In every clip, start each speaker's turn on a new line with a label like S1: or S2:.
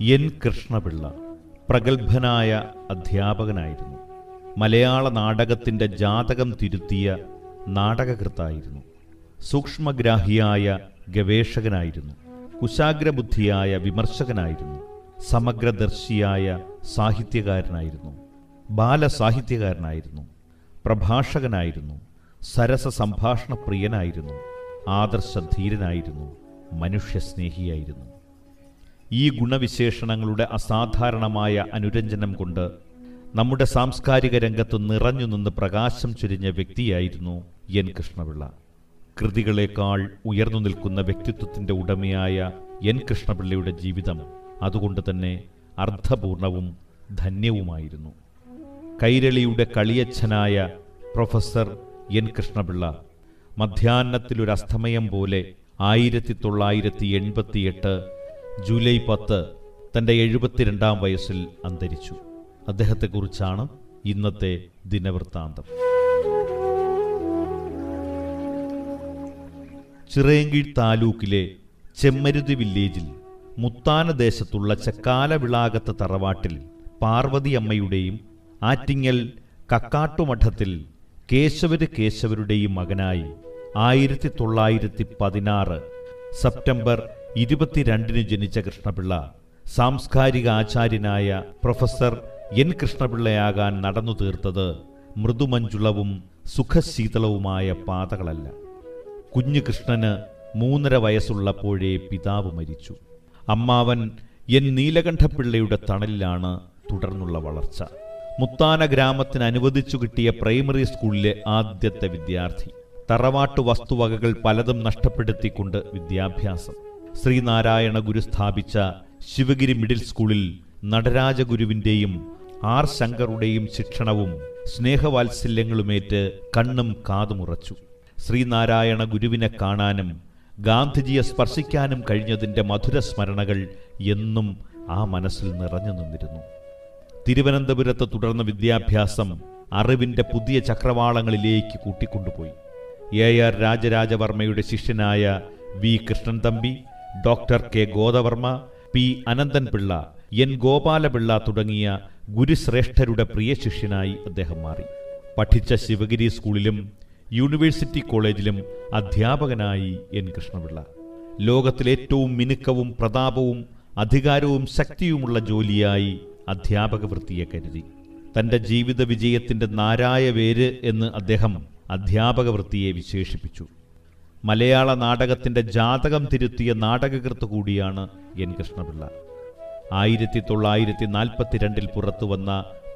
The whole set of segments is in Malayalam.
S1: എൻ കൃഷ്ണപിള്ള പ്രഗത്ഭനായ അധ്യാപകനായിരുന്നു മലയാള നാടകത്തിൻ്റെ ജാതകം തിരുത്തിയ നാടകകൃത്തായിരുന്നു സൂക്ഷ്മഗ്രാഹിയായ ഗവേഷകനായിരുന്നു കുശാഗ്രബുദ്ധിയായ വിമർശകനായിരുന്നു സമഗ്രദർശിയായ സാഹിത്യകാരനായിരുന്നു ബാലസാഹിത്യകാരനായിരുന്നു പ്രഭാഷകനായിരുന്നു സരസ സംഭാഷണ പ്രിയനായിരുന്നു ആദർശധീരനായിരുന്നു മനുഷ്യസ്നേഹിയായിരുന്നു ഈ ഗുണവിശേഷണങ്ങളുടെ അസാധാരണമായ അനുരഞ്ജനം കൊണ്ട് നമ്മുടെ സാംസ്കാരിക രംഗത്ത് നിറഞ്ഞു നിന്ന് പ്രകാശം ചൊരിഞ്ഞ വ്യക്തിയായിരുന്നു എൻ കൃഷ്ണപിള്ള കൃതികളേക്കാൾ ഉയർന്നു നിൽക്കുന്ന വ്യക്തിത്വത്തിൻ്റെ ഉടമയായ എൻ കൃഷ്ണപിള്ളയുടെ ജീവിതം അതുകൊണ്ട് തന്നെ അർത്ഥപൂർണവും ധന്യവുമായിരുന്നു കൈരളിയുടെ കളിയച്ഛനായ പ്രൊഫസർ എൻ കൃഷ്ണപിള്ള മധ്യാഹ്നത്തിലൊരു അസ്തമയം പോലെ ആയിരത്തി തൊള്ളായിരത്തി എൺപത്തിയെട്ട് ജൂലൈ പത്ത് തൻ്റെ എഴുപത്തിരണ്ടാം വയസ്സിൽ അന്തരിച്ചു അദ്ദേഹത്തെക്കുറിച്ചാണ് ഇന്നത്തെ ദിനവൃത്താന്തം ചിറയൻകീഴ് താലൂക്കിലെ ചെമ്മരുതി വില്ലേജിൽ മുത്താന ദേശത്തുള്ള ചക്കാലവിളാകത്ത് തറവാട്ടിൽ പാർവതി അമ്മയുടെയും ആറ്റിങ്ങൽ കക്കാട്ടുമഠത്തിൽ കേശവര് കേശവരുടെയും മകനായി ആയിരത്തി തൊള്ളായിരത്തി പതിനാറ് സെപ്റ്റംബർ ഇരുപത്തിരണ്ടിന് ജനിച്ച കൃഷ്ണപിള്ള സാംസ്കാരിക ആചാര്യനായ പ്രൊഫസർ എൻ കൃഷ്ണപിള്ളയാകാൻ നടന്നു തീർത്തത് മൃദുമഞ്ജുളവും സുഖശീതളവുമായ പാതകളല്ല കുഞ്ഞു കൃഷ്ണന് മൂന്നര വയസ്സുള്ളപ്പോഴേ പിതാവ് മരിച്ചു അമ്മാവൻ എൻ നീലകണ്ഠപിള്ളയുടെ തണലിലാണ് തുടർന്നുള്ള വളർച്ച മുത്താന ഗ്രാമത്തിന് അനുവദിച്ചു കിട്ടിയ പ്രൈമറി സ്കൂളിലെ ആദ്യത്തെ വിദ്യാർത്ഥി തറവാട്ടു വസ്തുവകകൾ പലതും നഷ്ടപ്പെടുത്തിക്കൊണ്ട് വിദ്യാഭ്യാസം ശ്രീനാരായണ ഗുരു സ്ഥാപിച്ച ശിവഗിരി മിഡിൽ സ്കൂളിൽ നടരാജഗുരുവിൻ്റെയും ആർ ശങ്കറുടെയും ശിക്ഷണവും സ്നേഹവാത്സല്യങ്ങളുമേറ്റ് കണ്ണും കാതുമുറച്ചു ശ്രീനാരായണ ഗുരുവിനെ കാണാനും ഗാന്ധിജിയെ സ്പർശിക്കാനും കഴിഞ്ഞതിൻ്റെ മധുര സ്മരണകൾ എന്നും ആ മനസ്സിൽ നിറഞ്ഞു നിന്നിരുന്നു തിരുവനന്തപുരത്ത് തുടർന്ന വിദ്യാഭ്യാസം അറിവിൻ്റെ പുതിയ ചക്രവാളങ്ങളിലേക്ക് കൂട്ടിക്കൊണ്ടുപോയി എ ആർ രാജരാജവർമ്മയുടെ ശിഷ്യനായ V Krishnan Thampi doctor K Godavarma P Ananthan Pillai N Gopalapillai തുടങ്ങിയ ഗുരുശ്രേഷ്ഠരുടെ പ്രിയ ശിഷ്യനായി അദ്ദേഹം മാറി പഠിച്ച ശിവഗിരി സ്കൂളിലും യൂണിവേഴ്സിറ്റി കോളേജിലും അധ്യാപകനായി എൻ കൃഷ്ണപിള്ള ലോകത്തിലേറ്റവും മിനുക്കവും പ്രതാപവും അധികാരവും ശക്തിയുമുള്ള ജോലിയായി അധ്യാപക വൃത്തിയെ കരുതി തൻ്റെ ജീവിത വിജയത്തിൻ്റെ നാരായ വേര് എന്ന് അദ്ദേഹം അധ്യാപക വൃത്തിയെ വിശേഷിപ്പിച്ചു മലയാള നാടകത്തിൻ്റെ ജാതകം തിരുത്തിയ നാടകകൃത്ത് കൂടിയാണ് എൻ കൃഷ്ണപിള്ള ആയിരത്തി തൊള്ളായിരത്തി നാൽപ്പത്തിരണ്ടിൽ പുറത്തു വന്ന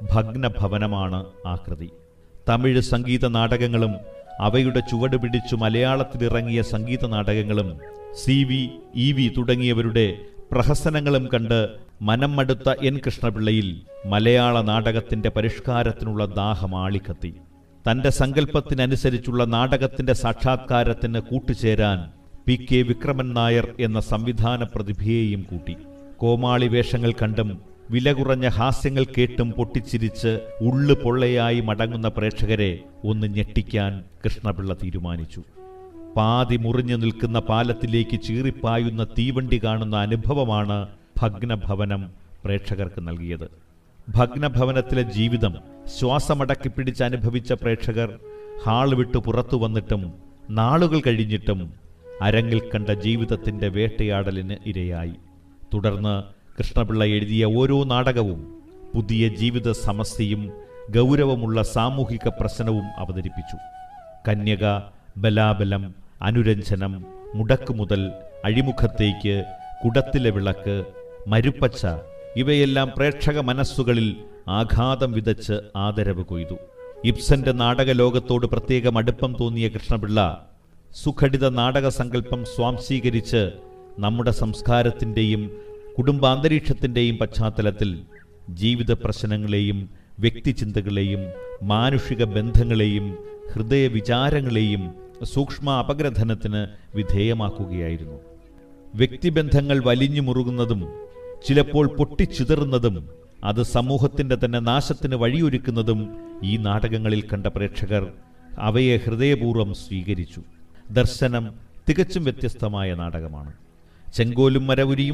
S1: ഭഗ്നഭവനമാണ് ആ കൃതി തമിഴ് സംഗീത നാടകങ്ങളും അവയുടെ ചുവട് പിടിച്ചു മലയാളത്തിലിറങ്ങിയ സംഗീത നാടകങ്ങളും സി വി ഇ വി തുടങ്ങിയവരുടെ പ്രഹസനങ്ങളും കണ്ട് മനം മടുത്ത എൻ കൃഷ്ണപിള്ളയിൽ മലയാള നാടകത്തിന്റെ പരിഷ്കാരത്തിനുള്ള ദാഹം ആളിക്കത്തി തന്റെ സങ്കല്പത്തിനനുസരിച്ചുള്ള നാടകത്തിന്റെ സാക്ഷാത്കാരത്തിന് കൂട്ടുചേരാൻ പി കെ വിക്രമൻ നായർ എന്ന സംവിധാന പ്രതിഭയെയും കൂട്ടി കോമാളി വേഷങ്ങൾ കണ്ടും വില കുറഞ്ഞ ഹാസ്യങ്ങൾ കേട്ടും പൊട്ടിച്ചിരിച്ച് ഉള്ളു പൊള്ളയായി മടങ്ങുന്ന പ്രേക്ഷകരെ ഒന്ന് ഞെട്ടിക്കാൻ കൃഷ്ണപിള്ള തീരുമാനിച്ചു പാതി മുറിഞ്ഞു നിൽക്കുന്ന പാലത്തിലേക്ക് ചീറിപ്പായുന്ന തീവണ്ടി കാണുന്ന അനുഭവമാണ് ഭഗ്നഭവനം പ്രേക്ഷകർക്ക് നൽകിയത് ഭഗ്നഭവനത്തിലെ ജീവിതം ശ്വാസമടക്കി പിടിച്ച് അനുഭവിച്ച പ്രേക്ഷകർ ഹാൾ വിട്ടു പുറത്തു വന്നിട്ടും നാളുകൾ കഴിഞ്ഞിട്ടും അരങ്ങിൽ കണ്ട ജീവിതത്തിന്റെ വേട്ടയാടലിന് ഇരയായി തുടർന്ന് കൃഷ്ണപിള്ള എഴുതിയ ഓരോ നാടകവും പുതിയ ജീവിത സമസ്യയും ഗൗരവമുള്ള സാമൂഹിക പ്രശ്നവും അവതരിപ്പിച്ചു കന്യക ബലാബലം അനുരഞ്ജനം മുടക്കുമുതൽ അഴിമുഖത്തേക്ക് കുടത്തിലെ വിളക്ക് മരുപ്പച്ച ഇവയെല്ലാം പ്രേക്ഷക മനസ്സുകളിൽ ആഘാതം വിതച്ച് ആദരവ് കൊയ്തു ഇബ്സന്റെ നാടക ലോകത്തോട് പ്രത്യേകം അടുപ്പം തോന്നിയ കൃഷ്ണപിള്ള സുഘടിത നാടക സങ്കല്പം സ്വാംശീകരിച്ച് നമ്മുടെ സംസ്കാരത്തിൻ്റെയും കുടുംബാന്തരീക്ഷത്തിൻ്റെയും പശ്ചാത്തലത്തിൽ ജീവിത പ്രശ്നങ്ങളെയും വ്യക്തിചിന്തകളെയും മാനുഷിക ബന്ധങ്ങളെയും ഹൃദയ വിചാരങ്ങളെയും സൂക്ഷ്മ അപഗ്രഥനത്തിന് വിധേയമാക്കുകയായിരുന്നു വ്യക്തിബന്ധങ്ങൾ വലിഞ്ഞു മുറുകുന്നതും ചിലപ്പോൾ പൊട്ടിച്ചിതറുന്നതും അത് സമൂഹത്തിന്റെ തന്നെ നാശത്തിന് വഴിയൊരുക്കുന്നതും ഈ നാടകങ്ങളിൽ കണ്ട പ്രേക്ഷകർ അവയെ ഹൃദയപൂർവ്വം സ്വീകരിച്ചു ദർശനം തികച്ചും വ്യത്യസ്തമായ നാടകമാണ് ചെങ്കോലും മരവുരിയും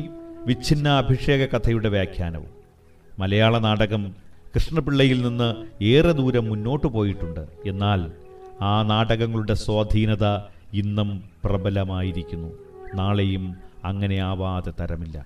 S1: വിച്ഛിന്ന അഭിഷേക കഥയുടെ വ്യാഖ്യാനവും മലയാള നാടകം കൃഷ്ണപിള്ളയിൽ നിന്ന് ഏറെ ദൂരം മുന്നോട്ടു പോയിട്ടുണ്ട് എന്നാൽ ആ നാടകങ്ങളുടെ സ്വാധീനത ഇന്നും പ്രബലമായിരിക്കുന്നു നാളെയും അങ്ങനെ ആവാതെ തരമില്ല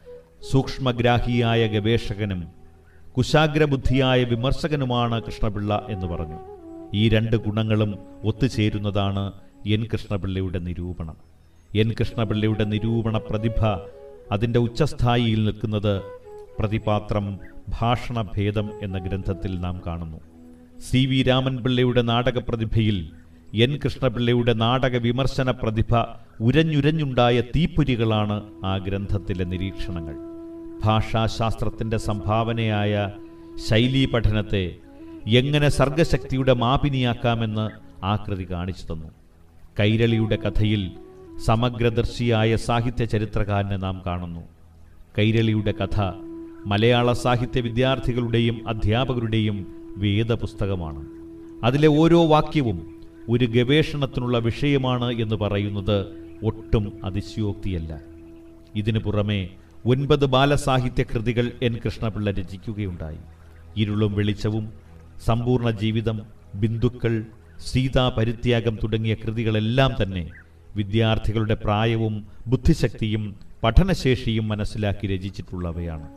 S1: സൂക്ഷ്മഗ്രാഹിയായ ഗവേഷകനും കുശാഗ്രബുദ്ധിയായ വിമർശകനുമാണ് കൃഷ്ണപിള്ള എന്ന് പറഞ്ഞു ഈ രണ്ട് ഗുണങ്ങളും ഒത്തുചേരുന്നതാണ് എൻ കൃഷ്ണപിള്ളയുടെ നിരൂപണം എൻ കൃഷ്ണപിള്ളയുടെ നിരൂപണ പ്രതിഭ അതിൻ്റെ ഉച്ചസ്ഥായിയിൽ നിൽക്കുന്നത് പ്രതിപാത്രം ഭാഷണഭേദം എന്ന ഗ്രന്ഥത്തിൽ നാം കാണുന്നു സി വി രാമൻപിള്ളയുടെ നാടക പ്രതിഭയിൽ എൻ കൃഷ്ണപിള്ളയുടെ നാടക വിമർശന പ്രതിഭ ഉരഞ്ഞുരഞ്ഞുണ്ടായ തീപ്പൊരികളാണ് ആ ഗ്രന്ഥത്തിലെ നിരീക്ഷണങ്ങൾ ഭാഷാശാസ്ത്രത്തിൻ്റെ സംഭാവനയായ ശൈലീ പഠനത്തെ എങ്ങനെ സർഗശക്തിയുടെ മാപിനിയാക്കാമെന്ന് ആ കൃതി കാണിച്ചു തന്നു കൈരളിയുടെ കഥയിൽ സമഗ്രദർശിയായ സാഹിത്യ ചരിത്രകാരനെ നാം കാണുന്നു കൈരളിയുടെ കഥ മലയാള സാഹിത്യ വിദ്യാർത്ഥികളുടെയും അധ്യാപകരുടെയും വേദപുസ്തകമാണ് അതിലെ ഓരോ വാക്യവും ഒരു ഗവേഷണത്തിനുള്ള വിഷയമാണ് എന്ന് പറയുന്നത് ഒട്ടും അതിശയോക്തിയല്ല ഇതിനു പുറമെ ഒൻപത് ബാലസാഹിത്യ കൃതികൾ എൻ കൃഷ്ണപിള്ള രചിക്കുകയുണ്ടായി ഇരുളും വെളിച്ചവും സമ്പൂർണ്ണ ജീവിതം ബിന്ദുക്കൾ സീതാ പരിത്യാഗം തുടങ്ങിയ കൃതികളെല്ലാം തന്നെ വിദ്യാർത്ഥികളുടെ പ്രായവും ബുദ്ധിശക്തിയും പഠനശേഷിയും മനസ്സിലാക്കി രചിച്ചിട്ടുള്ളവയാണ്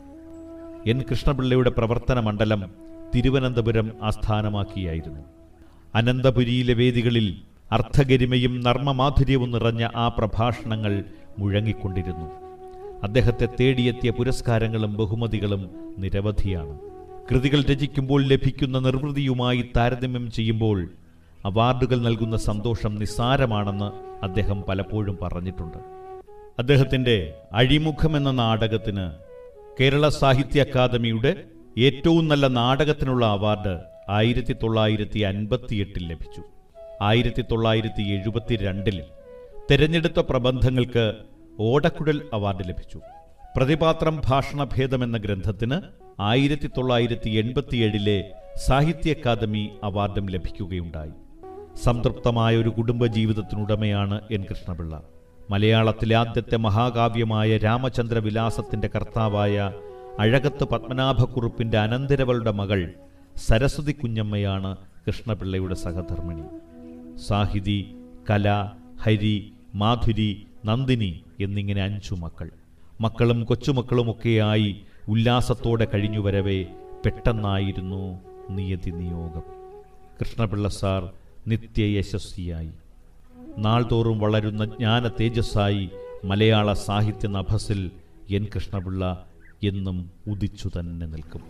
S1: എൻ കൃഷ്ണപിള്ളയുടെ പ്രവർത്തന മണ്ഡലം തിരുവനന്തപുരം ആസ്ഥാനമാക്കിയായിരുന്നു അനന്തപുരിയിലെ വേദികളിൽ അർത്ഥഗരിമയും നർമ്മമാധുര്യവും നിറഞ്ഞ ആ പ്രഭാഷണങ്ങൾ മുഴങ്ങിക്കൊണ്ടിരുന്നു അദ്ദേഹത്തെ തേടിയെത്തിയ പുരസ്കാരങ്ങളും ബഹുമതികളും നിരവധിയാണ് കൃതികൾ രചിക്കുമ്പോൾ ലഭിക്കുന്ന നിർവൃതിയുമായി താരതമ്യം ചെയ്യുമ്പോൾ അവാർഡുകൾ നൽകുന്ന സന്തോഷം നിസ്സാരമാണെന്ന് അദ്ദേഹം പലപ്പോഴും പറഞ്ഞിട്ടുണ്ട് അദ്ദേഹത്തിൻ്റെ അഴിമുഖം എന്ന നാടകത്തിന് കേരള സാഹിത്യ അക്കാദമിയുടെ ഏറ്റവും നല്ല നാടകത്തിനുള്ള അവാർഡ് ആയിരത്തി തൊള്ളായിരത്തി അൻപത്തിയെട്ടിൽ ലഭിച്ചു ആയിരത്തി തൊള്ളായിരത്തി എഴുപത്തിരണ്ടിൽ തെരഞ്ഞെടുത്ത പ്രബന്ധങ്ങൾക്ക് ഓടക്കുഴൽ അവാർഡ് ലഭിച്ചു പ്രതിപാത്രം ഭാഷണഭേദം എന്ന ഗ്രന്ഥത്തിന് ആയിരത്തി തൊള്ളായിരത്തി എൺപത്തിയേഴിലെ സാഹിത്യ അക്കാദമി അവാർഡും ലഭിക്കുകയുണ്ടായി സംതൃപ്തമായ ഒരു കുടുംബ ജീവിതത്തിനുടമയാണ് എൻ കൃഷ്ണപിള്ള മലയാളത്തിലെ ആദ്യത്തെ മഹാകാവ്യമായ രാമചന്ദ്രവിലാസത്തിന്റെ കർത്താവായ അഴകത്ത് പത്മനാഭക്കുറുപ്പിന്റെ അനന്തരവളുടെ മകൾ സരസ്വതി കുഞ്ഞമ്മയാണ് കൃഷ്ണപിള്ളയുടെ സഹധർമ്മിണി സാഹിതി കല ഹരി മാധുരി നന്ദിനി എന്നിങ്ങനെ അഞ്ചു മക്കൾ മക്കളും കൊച്ചുമക്കളുമൊക്കെയായി ഉല്ലാസത്തോടെ കഴിഞ്ഞുവരവേ പെട്ടെന്നായിരുന്നു നിയതി നിയോഗം കൃഷ്ണപിള്ള സാർ നിത്യയശസ്വിയായി നാൾതോറും വളരുന്ന ജ്ഞാന തേജസ്സായി മലയാള സാഹിത്യ നഭസിൽ എൻ കൃഷ്ണപിള്ള എന്നും ഉദിച്ചു തന്നെ നിൽക്കും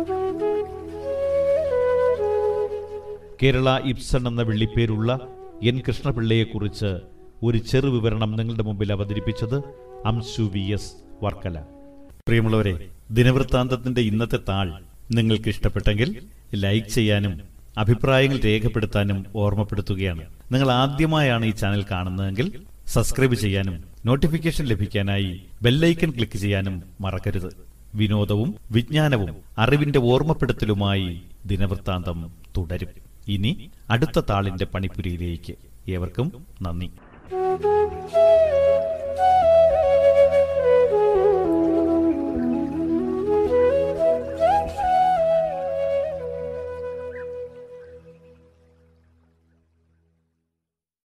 S1: കേരള ഇബ്സൺ എന്ന വെള്ളിപ്പേരുള്ള എൻ കൃഷ്ണപിള്ളയെക്കുറിച്ച് ഒരു ചെറു വിവരണം നിങ്ങളുടെ മുമ്പിൽ അവതരിപ്പിച്ചത് അംശു വി എസ് വർക്കല പ്രിയമുള്ളവരെ ദിനവൃത്താന്തത്തിന്റെ ഇന്നത്തെ താൾ നിങ്ങൾക്ക് ഇഷ്ടപ്പെട്ടെങ്കിൽ ലൈക്ക് ചെയ്യാനും അഭിപ്രായങ്ങൾ രേഖപ്പെടുത്താനും ഓർമ്മപ്പെടുത്തുകയാണ് നിങ്ങൾ ആദ്യമായാണ് ഈ ചാനൽ കാണുന്നതെങ്കിൽ സബ്സ്ക്രൈബ് ചെയ്യാനും നോട്ടിഫിക്കേഷൻ ലഭിക്കാനായി ബെല്ലൈക്കൺ ക്ലിക്ക് ചെയ്യാനും മറക്കരുത് വിനോദവും വിജ്ഞാനവും അറിവിന്റെ ഓർമ്മപ്പെടുത്തലുമായി ദിനവൃത്താന്തം തുടരും ഇനി അടുത്ത താളിന്റെ പണിപ്പുരയിലേക്ക് ഏവർക്കും നന്ദി